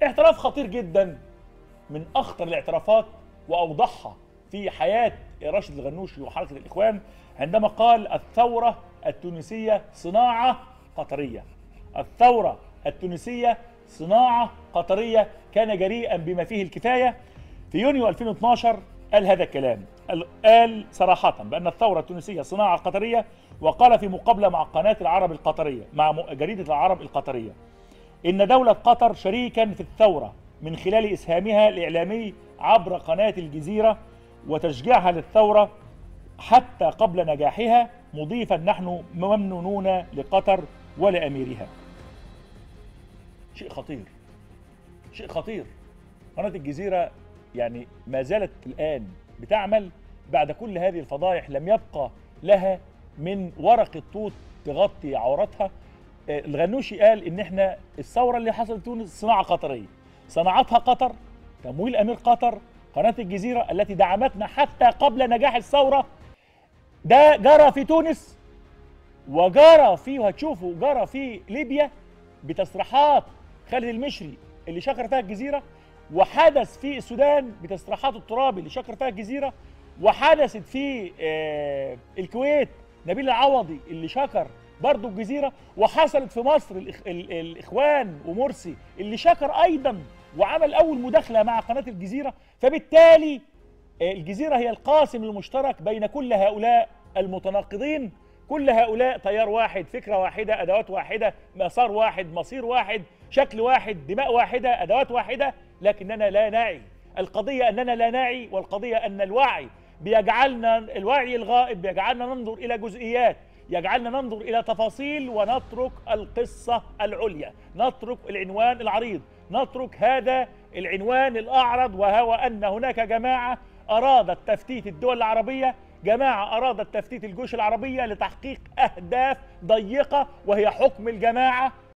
اعتراف خطير جدا من اخطر الاعترافات واوضحها في حياه راشد الغنوشي وحركه الاخوان عندما قال الثوره التونسيه صناعه قطريه الثوره التونسيه صناعه قطريه كان جريئا بما فيه الكفايه في يونيو 2012 قال هذا الكلام قال صراحة بأن الثورة التونسية صناعة قطرية وقال في مقابلة مع قناة العرب القطرية مع جريدة العرب القطرية إن دولة قطر شريكا في الثورة من خلال إسهامها الإعلامي عبر قناة الجزيرة وتشجيعها للثورة حتى قبل نجاحها مضيفا نحن ممنونون لقطر ولأميرها شيء خطير شيء خطير قناة الجزيرة يعني ما زالت الآن بتعمل بعد كل هذه الفضائح لم يبقى لها من ورق التوت تغطي عورتها الغنوشي قال ان احنا الثوره اللي حصلت في تونس صناعه قطريه صنعتها قطر تمويل امير قطر قناه الجزيره التي دعمتنا حتى قبل نجاح الثوره ده جرى في تونس وجرى في وهتشوفوا جرى في ليبيا بتصريحات خالد المشري اللي شكر فيها الجزيره وحدث في السودان بتصريحات الترابي اللي شكر فيها الجزيره وحدثت في آه الكويت نبيل العوضي اللي شكر برضه الجزيره وحصلت في مصر الإخ... ال... الاخوان ومرسي اللي شكر ايضا وعمل اول مداخله مع قناه الجزيره فبالتالي آه الجزيره هي القاسم المشترك بين كل هؤلاء المتناقضين كل هؤلاء تيار واحد فكره واحده ادوات واحده مسار واحد مصير واحد شكل واحد دماء واحده ادوات واحده لكننا لا نعي القضيه اننا لا نعي والقضيه ان الوعي بيجعلنا الوعي الغائب بيجعلنا ننظر الى جزئيات يجعلنا ننظر الى تفاصيل ونترك القصه العليا نترك العنوان العريض نترك هذا العنوان الاعرض وهو ان هناك جماعه ارادت تفتيت الدول العربيه جماعه ارادت تفتيت الجيوش العربيه لتحقيق اهداف ضيقه وهي حكم الجماعه